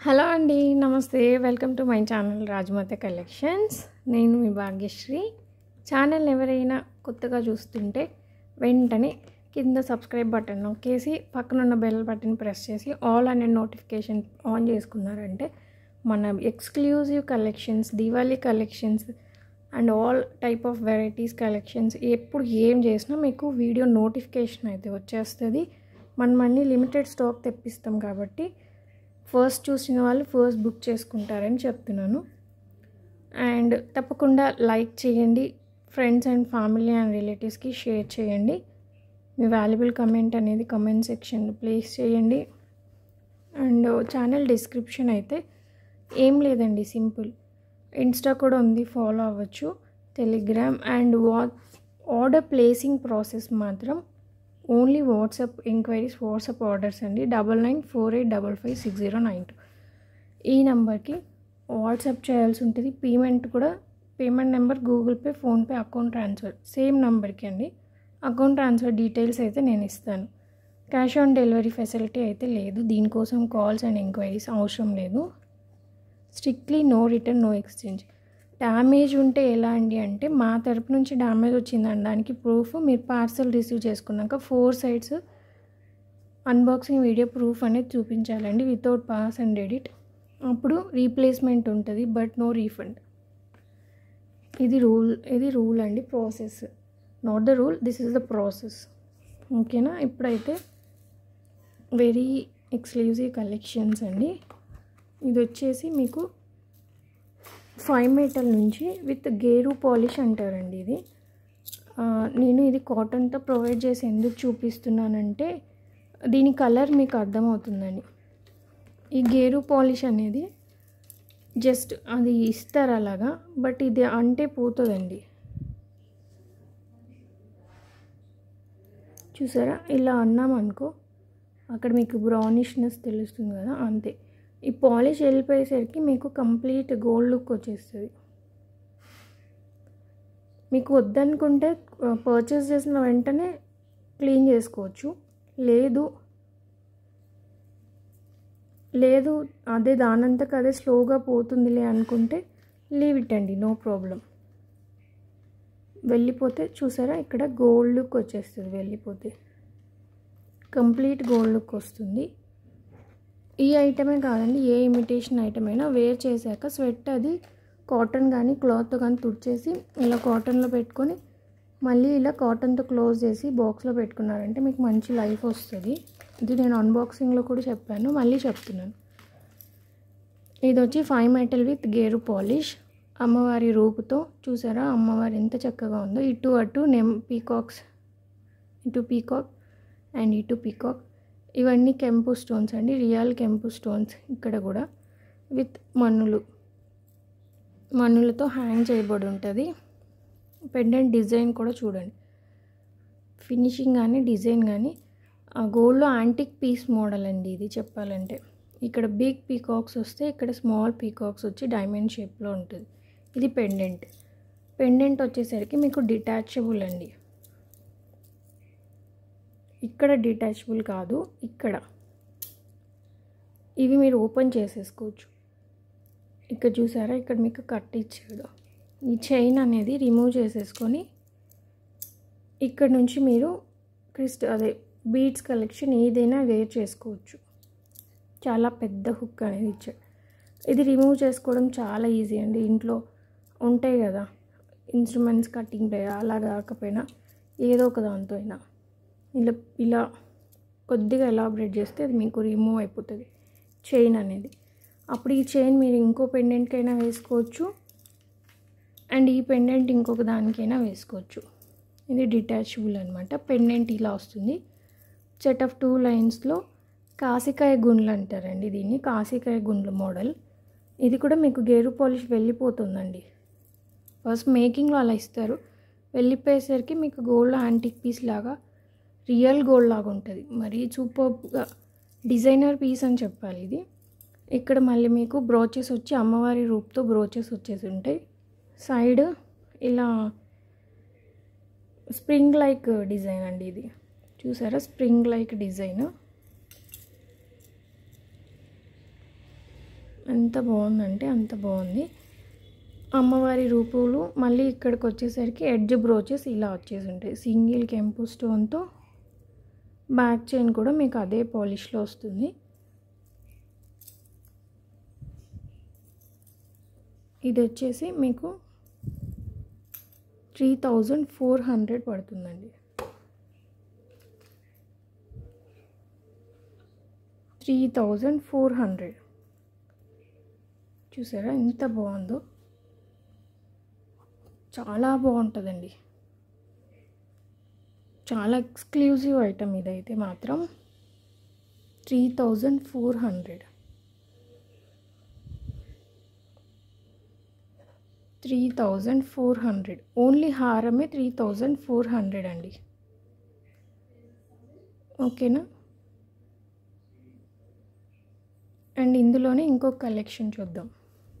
hello అండి నమస్తే welcome to my channel Rajamata collections నేను మీ భాగ్యశ్రీ ఛానల్ ఎవరైనా కొత్తగా చూస్తుంటే వెంటనే కింద సబ్స్క్రైబ్ బటన్ నొక్కేసి పక్కనున్న బెల్ బటన్ ప్రెస్ చేసి ఆల్ అనే నోటిఫికేషన్ ఆన్ చేసుకున్నారంటే మన exclusive collections Diwali collections and all type of varieties collections ఎప్పుడు ఏం చేసినా మీకు వీడియో నోటిఫికేషన్ అయితే వచ్చేస్తుంది మనం అన్ని లిమిటెడ్ స్టాక్ తెప్పిస్తాం కాబట్టి ఫస్ట్ చూసిన వాళ్ళు ఫస్ట్ బుక్ చేసుకుంటారని చెప్తున్నాను అండ్ తప్పకుండా లైక్ చేయండి ఫ్రెండ్స్ అండ్ ఫ్యామిలీ అండ్ రిలేటివ్స్కి షేర్ చేయండి మీ వాల్యుబుల్ కమెంట్ అనేది కమెంట్ సెక్షన్లో ప్లేస్ చేయండి అండ్ ఛానల్ డిస్క్రిప్షన్ అయితే ఏం లేదండి సింపుల్ ఇన్స్టా కూడా ఉంది ఫాలో అవ్వచ్చు Telegram and what order placing process మాత్రం only WhatsApp enquiries WhatsApp orders అండి double nine four eight double five six zero nine two ఈ నెంబర్కి వాట్సాప్ చేయాల్సి ఉంటుంది పేమెంట్ కూడా payment number Google Pay PhonePe account transfer same నెంబర్కి అండి account transfer details అయితే నేను ఇస్తాను క్యాష్ ఆన్ డెలివరీ ఫెసిలిటీ అయితే లేదు దీనికోసం కాల్స్ అండ్ ఎంక్వైరీస్ అవసరం లేదు strictly no return no exchange damage ఉంటే ఎలా అండి అంటే మా తరపు నుంచి డ్యామేజ్ వచ్చిందని దానికి ప్రూఫ్ మీరు పార్సల్ రిసీవ్ చేసుకున్నాక four sides unboxing video proof అనేది చూపించాలండి వితౌట్ పాస్ అండ్ ఎడిట్ అప్పుడు రీప్లేస్మెంట్ ఉంటుంది బట్ నో రీఫండ్ ఇది రూల్ ఇది రూల్ అండి process not the rule this is the process ఓకేనా ఇప్పుడైతే వెరీ ఎక్స్క్లూజివ్ కలెక్షన్స్ అండి ఇది వచ్చేసి మీకు ఫైవ్ మీటర్ నుంచి విత్ గేరు పాలిష్ అంటారండి ఇది నేను ఇది కాటన్తో ప్రొవైడ్ చేసి ఎందుకు చూపిస్తున్నానంటే దీని కలర్ మీకు అర్థమవుతుందని ఈ గేరు పాలిష్ అనేది జస్ట్ అది ఇస్తారు అలాగా బట్ ఇది అంటే పోతుందండి చూసారా ఇలా అన్నామనుకో అక్కడ మీకు బ్రౌనిష్నెస్ తెలుస్తుంది కదా అంతే ఈ పాలిష్ వెళ్ళిపోయేసరికి మీకు కంప్లీట్ గోల్డ్ లుక్ వచ్చేస్తుంది మీకు వద్దనుకుంటే పర్చేస్ చేసిన వెంటనే క్లీన్ చేసుకోవచ్చు లేదు లేదు అదే దానంతకు అదే స్లోగా పోతుందిలే అనుకుంటే లీవ్ ఇట్ అండి నో ప్రాబ్లం వెళ్ళిపోతే చూసారా ఇక్కడ గోల్డ్ లుక్ వచ్చేస్తుంది వెళ్ళిపోతే కంప్లీట్ గోల్డ్ లుక్ వస్తుంది ఈ ఐటమే కాదండి ఏ ఇమిటేషన్ ఐటమ్ అయినా వేర్ చేశాక స్వెట్ అది కాటన్ కానీ క్లాత్ కానీ తుడిచేసి ఇలా కాటన్లో పెట్టుకొని మళ్ళీ ఇలా కాటన్తో క్లోజ్ చేసి బాక్స్లో పెట్టుకున్నారంటే మీకు మంచి లైఫ్ వస్తుంది ఇది నేను అన్బాక్సింగ్లో కూడా చెప్పాను మళ్ళీ చెప్తున్నాను ఇది వచ్చి ఫైవ్ మెటల్ విత్ గేరు పాలిష్ అమ్మవారి రూపుతో చూసారా అమ్మవారి ఎంత చక్కగా ఉందో ఇటు అటు నెమ్ పీకాక్స్ ఇటు పీకాక్ అండ్ ఇటు పీకాక్ ఇవన్నీ కెంపు స్టోన్స్ అండి రియల్ కెంపు స్టోన్స్ ఇక్కడ కూడా విత్ మన్నులు మన్నులతో హ్యాంగ్ చేయబడి ఉంటుంది పెండెంట్ డిజైన్ కూడా చూడండి ఫినిషింగ్ కానీ డిజైన్ కానీ ఆ గోల్డ్లో యాంటిక్ పీస్ మోడల్ అండి ఇది చెప్పాలంటే ఇక్కడ బిగ్ పీకాక్స్ వస్తే ఇక్కడ స్మాల్ పీకాక్స్ వచ్చి డైమండ్ షేప్లో ఉంటుంది ఇది పెండెంట్ పెండెంట్ వచ్చేసరికి మీకు డిటాచబుల్ అండి ఇక్కడ డిటాచబుల్ కాదు ఇక్కడ ఇవి మీరు ఓపెన్ చేసేసుకోవచ్చు ఇక్కడ చూసారా ఇక్కడ మీకు కట్ ఇచ్చాడు ఈ చైన్ అనేది రిమూవ్ చేసేసుకొని ఇక్కడ నుంచి మీరు క్రిస్ట్ అదే బీడ్స్ కలెక్షన్ ఏదైనా వేర్ చేసుకోవచ్చు చాలా పెద్ద హుక్ అనేది ఇచ్చాడు ఇది రిమూవ్ చేసుకోవడం చాలా ఈజీ అండి ఇంట్లో ఉంటాయి కదా ఇన్స్ట్రుమెంట్స్ కటింగ్ అలా కాకపోయినా ఏదో ఒక దాంతో అయినా ఇలా ఇలా కొద్దిగా ఎలాబరేట్ చేస్తే అది మీకు రిమూవ్ అయిపోతుంది చైన్ అనేది అప్పుడు ఈ చైన్ మీరు ఇంకో పెండెంట్కైనా వేసుకోవచ్చు అండ్ ఈ పెండెంట్ ఇంకొక దానికైనా వేసుకోవచ్చు ఇది డిటాచబుల్ అనమాట పెండెంట్ ఇలా వస్తుంది సెట్ ఆఫ్ టూ లైన్స్లో కాసికాయ గుండ్లు అంటారండి దీన్ని కాసికాయ గుండ్ల మోడల్ ఇది కూడా మీకు గేరు పాలిష్ వెళ్ళిపోతుందండి ఫస్ట్ మేకింగ్లో అలా ఇస్తారు వెళ్ళిపోయేసరికి మీకు గోల్డ్ యాంటిక్ పీస్ లాగా రియల్ గోల్డ్ లాగా ఉంటుంది మరి సూపర్గా డిజైనర్ పీస్ అని చెప్పాలి ఇది ఇక్కడ మళ్ళీ మీకు బ్రోచెస్ వచ్చి అమ్మవారి రూప్తో బ్రోచెస్ వచ్చేసి ఉంటాయి సైడ్ ఇలా స్ప్రింగ్ లైక్ డిజైన్ అండి ఇది చూసారా స్ప్రింగ్ లైక్ డిజైన్ ఎంత బాగుందంటే అంత బాగుంది అమ్మవారి రూపులు మళ్ళీ ఇక్కడికి వచ్చేసరికి ఎడ్జ్ బ్రోచెస్ ఇలా వచ్చేసి ఉంటాయి సింగిల్ కెంపు స్టోన్తో బ్యాక్ చైన్ కూడా మీకు అదే పాలిష్లో వస్తుంది ఇది వచ్చేసి మీకు త్రీ థౌజండ్ ఫోర్ హండ్రెడ్ పడుతుందండి త్రీ థౌజండ్ ఫోర్ హండ్రెడ్ చూసారా ఎంత బాగుందో చాలా బాగుంటుందండి చాలా ఎక్స్క్లూజివ్ ఐటమ్ ఇదైతే మాత్రం three thousand four hundred three thousand four hundred only హారమే త్రీ థౌజండ్ ఫోర్ హండ్రెడ్ అండి ఓకేనా అండ్ ఇందులోనే ఇంకొక కలెక్షన్ చూద్దాం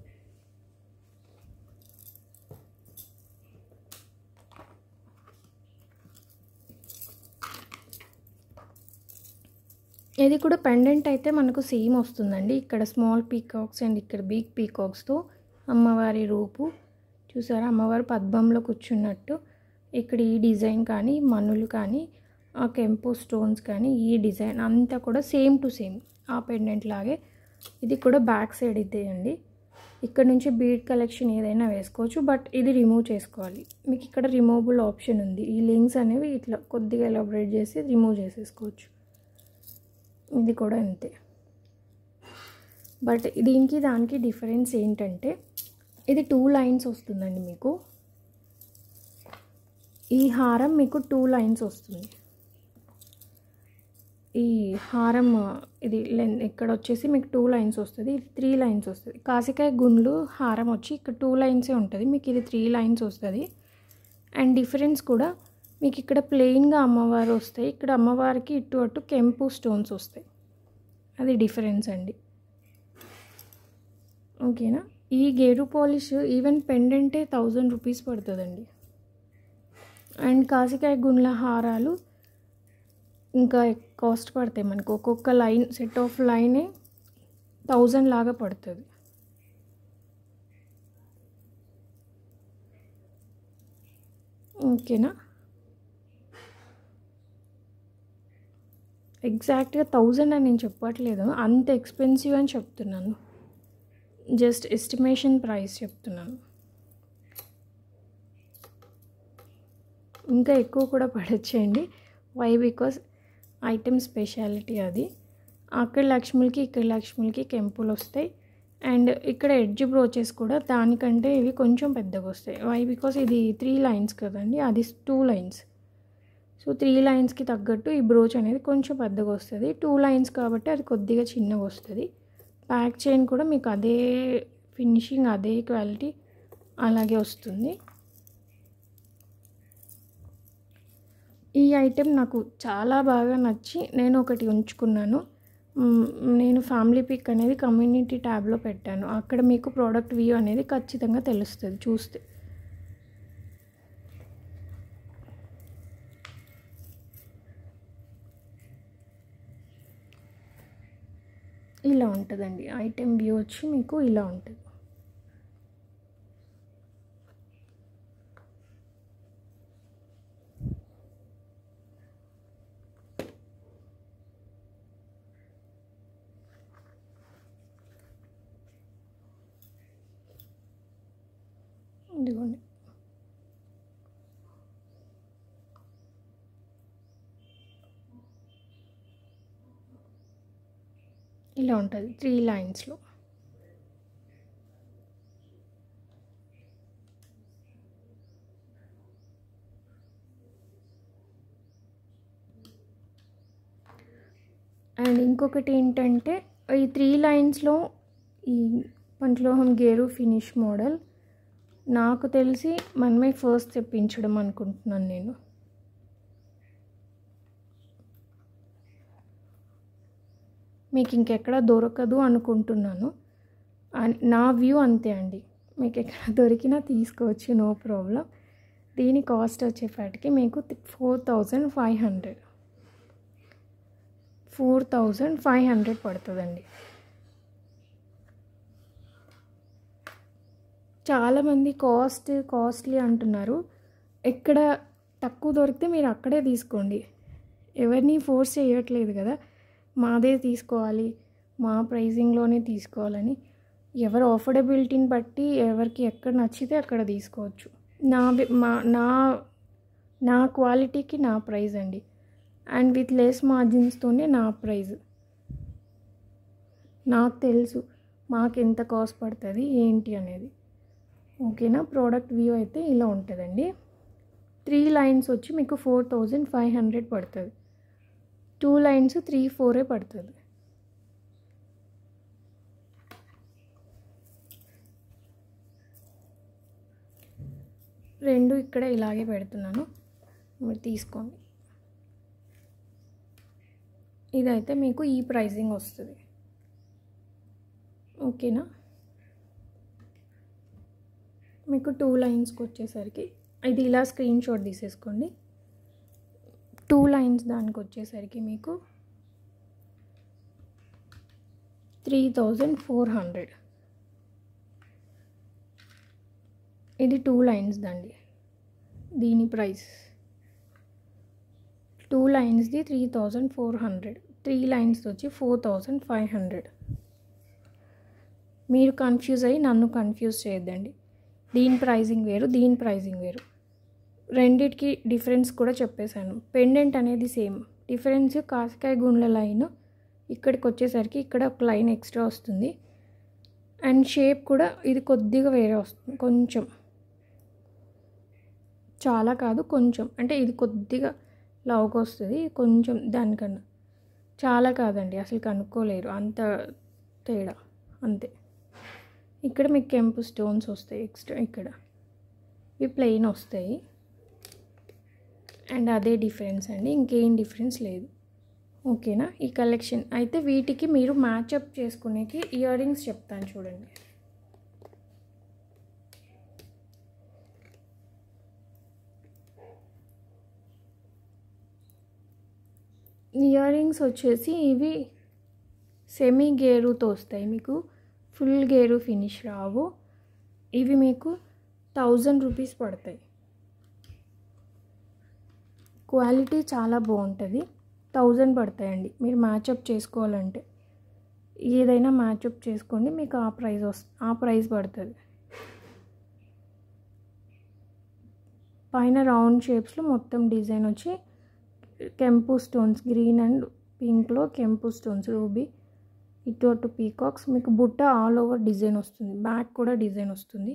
ఇది కూడా పెండెంట్ అయితే మనకు సేమ్ వస్తుందండి ఇక్కడ స్మాల్ పీకాక్స్ అండ్ ఇక్కడ బిగ్ పీకాక్స్తో అమ్మవారి రూపు చూసారా అమ్మవారు పద్మంలో కూర్చున్నట్టు ఇక్కడ ఈ డిజైన్ కానీ మనులు కానీ ఆ కెంపో స్టోన్స్ కానీ ఈ డిజైన్ అంతా కూడా సేమ్ టు సేమ్ ఆ పెండెంట్ లాగే ఇది కూడా బ్యాక్ సైడ్ ఇదేయండి ఇక్కడ నుంచి బీడ్ కలెక్షన్ ఏదైనా వేసుకోవచ్చు బట్ ఇది రిమూవ్ చేసుకోవాలి మీకు ఇక్కడ రిమూవబుల్ ఆప్షన్ ఉంది ఈ లింక్స్ అనేవి ఇట్లా కొద్దిగా ఎలాబరేట్ చేసి రిమూవ్ చేసేసుకోవచ్చు ఇది కూడా అంతే బట్ దీనికి దానికి డిఫరెన్స్ ఏంటంటే ఇది టూ లైన్స్ వస్తుందండి మీకు ఈ హారం మీకు టూ లైన్స్ వస్తుంది ఈ హారం ఇది లెన్ ఇక్కడ వచ్చేసి మీకు టూ లైన్స్ వస్తుంది ఇది త్రీ లైన్స్ వస్తుంది కాసికాయ గుండ్లు హారం వచ్చి ఇక్కడ టూ లైన్సే ఉంటుంది మీకు ఇది త్రీ లైన్స్ వస్తుంది అండ్ డిఫరెన్స్ కూడా మీకు ఇక్కడ ప్లెయిన్గా అమ్మవారు వస్తాయి ఇక్కడ అమ్మవారికి ఇటు అటు కెంపు స్టోన్స్ వస్తాయి అది డిఫరెన్స్ అండి ఓకేనా ఈ గేరు పాలిష్ ఈవెన్ పెండెంటే థౌజండ్ రూపీస్ పడుతుందండి అండ్ కాసికాయ గుండ్ల హారాలు ఇంకా కాస్ట్ పడతాయి మనకు ఒక్కొక్క లైన్ సెట్ ఆఫ్ లైనే థౌజండ్ లాగా పడుతుంది ఓకేనా ఎగ్జాక్ట్గా థౌజండ్ అని నేను చెప్పట్లేదు అంత ఎక్స్పెన్సివ్ అని చెప్తున్నాను జస్ట్ ఎస్టిమేషన్ ప్రైస్ చెప్తున్నాను ఇంకా ఎక్కువ కూడా పడచ్చండి వై బికాస్ ఐటమ్ స్పెషాలిటీ అది అక్కడ లక్ష్ములకి ఇక్కడ లక్ష్ములకి కెంపులు వస్తాయి అండ్ ఇక్కడ ఎడ్జ్ బ్రోచెస్ కూడా దానికంటే ఇవి కొంచెం పెద్దగా వస్తాయి వై బికాస్ ఇది త్రీ లైన్స్ కదండి అది టూ లైన్స్ సో త్రీ లైన్స్కి తగ్గట్టు ఈ బ్రోచ్ అనేది కొంచెం పెద్దగా వస్తుంది టూ లైన్స్ కాబట్టి అది కొద్దిగా చిన్నగా వస్తుంది బ్యాక్ చైన్ కూడా మీకు అదే ఫినిషింగ్ అదే క్వాలిటీ అలాగే వస్తుంది ఈ ఐటెం నాకు చాలా బాగా నచ్చి నేను ఒకటి ఉంచుకున్నాను మ్, నేను ఫ్యామిలీ పిక్ అనేది కమ్యూనిటీ ట్యాబ్లో పెట్టాను అక్కడ మీకు ప్రోడక్ట్ వ్యూ అనేది ఖచ్చితంగా తెలుస్తుంది చూస్తే ఇలా ఉంటుందండి ఐటెం వ్యూ వచ్చి మీకు ఇలా ఉంటుంది ఇదిగోండి ఇలా ఉంటుంది త్రీ లైన్స్లో అండ్ ఇంకొకటి ఏంటంటే ఈ త్రీ లైన్స్లో ఈ పంచలోహం గేరు ఫినిష్ మోడల్ నాకు తెలిసి మనమే ఫస్ట్ తెప్పించడం అనుకుంటున్నాను నేను మీకు ఇంకెక్కడ దొరకదు అనుకుంటున్నాను అన్- నా వ్యూ అంతే అండి మీకు ఎక్కడ దొరికినా తీసుకోవచ్చు నో ప్రాబ్లం దీని కాస్ట్ వచ్చేపాటికి మీకు four thousand five hundred four thousand five hundred పడుతుందండి చాలామంది కాస్ట్ కాస్ట్లీ అంటున్నారు ఎక్కడ తక్కువ దొరికితే మీరు అక్కడే తీసుకోండి ఎవరిని ఫోర్స్ చేయట్లేదు కదా మాదే తీసుకోవాలి మా ప్రైజింగ్లోనే తీసుకోవాలని ఎవరు అఫోర్డబిలిటీని బట్టి ఎవరికి ఎక్కడ నచ్చితే అక్కడ తీసుకోవచ్చు నా బి- మా నా నా క్వాలిటీకి నా ప్రైజ్ అండి అండ్ విత్ లెస్ మార్జిన్స్తోనే నా ప్రైజ్ నాకు తెలుసు మాకు ఎంత కాస్ట్ పడుతుంది ఏంటి అనేది ఓకేనా ప్రోడక్ట్ వ్యూ అయితే ఇలా ఉంటుందండి త్రీ లైన్స్ వచ్చి మీకు ఫోర్ థౌజండ్ ఫైవ్ హండ్రెడ్ పడుతుంది టూ లైన్స్ త్రీ ఫోరే పడుతుంది రెండు ఇక్కడ ఇలాగే పెడుతున్నాను మీరు తీసుకోండి ఇదైతే మీకు ఈ ప్రైజింగ్ వస్తుంది ఓకేనా మీకు టూ లైన్స్కి వచ్చేసరికి ఇది ఇలా స్క్రీన్ షాట్ తీసేసుకోండి టూ లైన్స్ దానికి వచ్చేసరికి మీకు త్రీ థౌజండ్ ఫోర్ హండ్రెడ్ ఇది టూ లైన్స్ దండి దీని ప్రైస్ టూ లైన్స్ది three thousand four hundred three lines వచ్చి ఫోర్ థౌజండ్ ఫైవ్ హండ్రెడ్ మీరు కన్ఫ్యూజ్ అయ్యి నన్ను కన్ఫ్యూజ్ చేయొద్దండి దీని ప్రైజింగ్ వేరు దీని ప్రైజింగ్ వేరు రెండిటికి డిఫరెన్స్ కూడా చెప్పేశాను పెండెంట్ అనేది సేమ్ డిఫరెన్స్ కాసకాయ గుండ్ల లైన్ ఇక్కడికి వచ్చేసరికి ఇక్కడ ఒక లైన్ ఎక్స్ట్రా వస్తుంది అండ్ షేప్ కూడా ఇది కొద్దిగా వేరే వస్తుంది కొంచెం చాలా కాదు కొంచెం అంటే ఇది కొద్దిగా లావుగా వస్తుంది కొంచెం దానికన్నా చాలా కాదండి అసలు కనుక్కోలేరు అంత తేడా అంతే ఇక్కడ మీకు కెంపు స్టోన్స్ వస్తాయి ఎక్స్ట్రా ఇక్కడ ఇవి ప్లెయిన్ వస్తాయి అండ్ అదే డిఫరెన్స్ అండి ఇంకేం డిఫరెన్స్ లేదు ఓకేనా ఈ కలెక్షన్ అయితే వీటికి మీరు మ్యాచప్ చేసుకునేకి ఇయర్ రింగ్స్ చెప్తాను చూడండి ఇయర్ రింగ్స్ వచ్చేసి ఇవి సెమీ గేరుతో వస్తాయి మీకు ఫుల్ గేరు ఫినిష్ రావు ఇవి మీకు థౌజండ్ రూపీస్ పడతాయి క్వాలిటీ చాలా బాగుంటుంది థౌజండ్ పడతాయండి మీరు మ్యాచప్ చేసుకోవాలంటే ఏదైనా మ్యాచప్ చేసుకోండి మీకు ఆ ప్రైస్ వస్ ఆ ప్రైస్ పడుతుంది పైన రౌండ్ షేప్స్లో మొత్తం డిజైన్ వచ్చి కెంపు స్టోన్స్ గ్రీన్ అండ్ పింక్లో కెంపు స్టోన్స్ రూబీ ఇటు అటు పీకాక్స్ మీకు బుట్ట ఆల్ ఓవర్ డిజైన్ వస్తుంది బ్యాక్ కూడా డిజైన్ వస్తుంది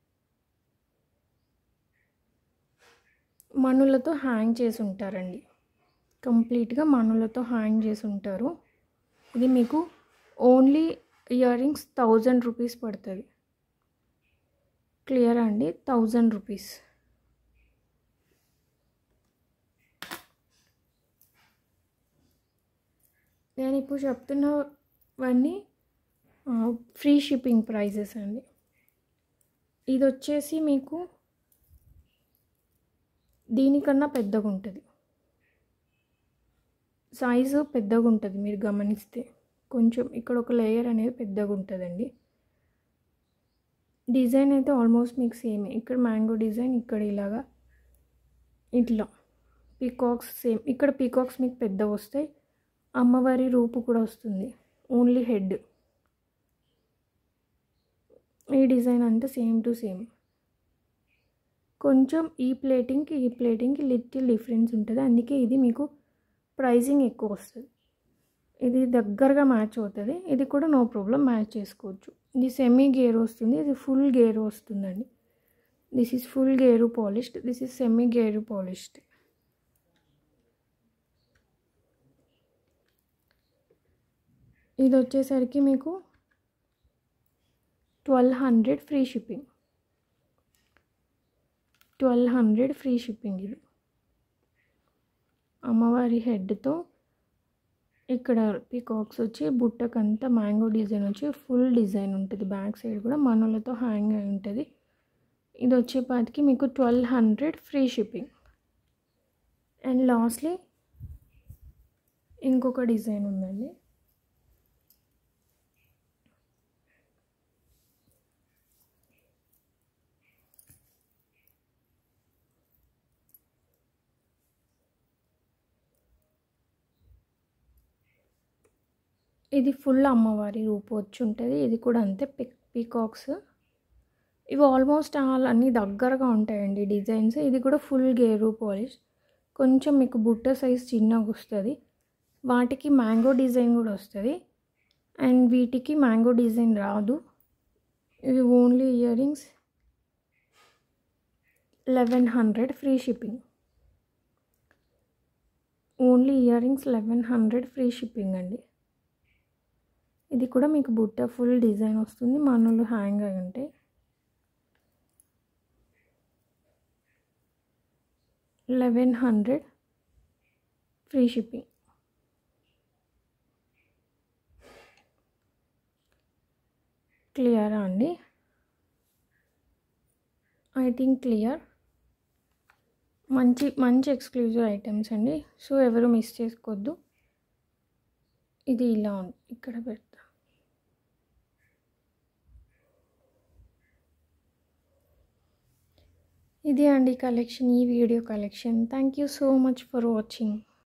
మనులతో హ్యాంగ్ చేసి ఉంటారండి కంప్లీట్గా మనులతో హ్యాంగ్ చేసి ఉంటారు ఇది మీకు only earrings thousand rupees పడుతుంది క్లియర్ అండి థౌజండ్ రూపీస్ నేను ఇప్పుడు చెప్తున్నవన్నీ ఫ్రీ షిప్పింగ్ ప్రైజెస్ అండి ఇది వచ్చేసి మీకు దీనికన్నా పెద్దగా ఉంటుంది సైజు పెద్దగా ఉంటుంది మీరు గమనిస్తే కొంచెం ఇక్కడ ఒక లేయర్ అనేది పెద్దగా ఉంటుందండి డిజైన్ అయితే ఆల్మోస్ట్ మీకు సేమే ఇక్కడ మ్యాంగో డిజైన్ ఇక్కడ ఇలాగా ఇట్లా పీకాక్స్ సేమ్ ఇక్కడ పీకాక్స్ మీకు పెద్ద వస్తాయి అమ్మవారి రూపు కూడా వస్తుంది ఓన్లీ హెడ్ ఈ డిజైన్ అంతా సేమ్ టు సేమ్ కొంచెం ఈ ప్లేటింగ్కి ఈ ప్లేటింగ్కి లిటిల్ డిఫరెన్స్ ఉంటుంది అందుకే ఇది మీకు ప్రైజింగ్ ఎక్కువ వస్తుంది ఇది దగ్గరగా మ్యాచ్ అవుతుంది ఇది కూడా నో ప్రాబ్లం మ్యాచ్ చేసుకోవచ్చు ఇది సెమీ గేర్ వస్తుంది ఇది ఫుల్ గేర్ వస్తుందండి దిస్ ఈజ్ ఫుల్ గేరు పాలిష్డ్ దిస్ ఈజ్ సెమీ గేరు పాలిష్డ్ ఇది వచ్చేసరికి మీకు twelve hundred free shipping twelve hundred free shipping ఇది అమ్మవారి హెడ్తో ఇక్కడ పీకాక్స్ వచ్చి బుట్టకంతా మ్యాంగో డిజైన్ వచ్చి ఫుల్ డిజైన్ ఉంటుంది బ్యాక్ సైడ్ కూడా మనలతో హ్యాంగ్ అయి ఉంటుంది ఇది వచ్చేపాటికి మీకు twelve hundred free shipping and lastly ఇంకొక డిజైన్ ఉందండి ఇది ఫుల్ అమ్మవారి రూపు వచ్చి ఉంటుంది ఇది కూడా అంతే పిక్ పీకాక్స్ ఇవి ఆల్మోస్ట్ ఆల్ అన్నీ దగ్గరగా ఉంటాయండి డిజైన్స్ ఇది కూడా ఫుల్ గేరు పాలిష్ కొంచెం మీకు బుట్ట సైజ్ చిన్నగా వస్తుంది వాటికి మ్యాంగో డిజైన్ కూడా వస్తుంది అండ్ వీటికి మ్యాంగో డిజైన్ రాదు ఇవి only earrings eleven hundred free shipping only earrings eleven hundred free shipping అండి ఇది కూడా మీకు బుట్ట ఫుల్ డిజైన్ వస్తుంది మనలు హ్యాంగ్ అయి ఉంటాయి లెవెన్ హండ్రెడ్ ఫ్రీ షిప్పింగ్ క్లియరా అండి ఐ థింక్ క్లియర్ మంచి మంచి ఎక్స్క్లూజివ్ ఐటమ్స్ అండి సో ఎవరు మిస్ చేసుకోవద్దు ఇది ఇలా ఉంది ఇక్కడ పెడతా ఇది అండి కలెక్షన్ ఈ video collection thank you so much for watching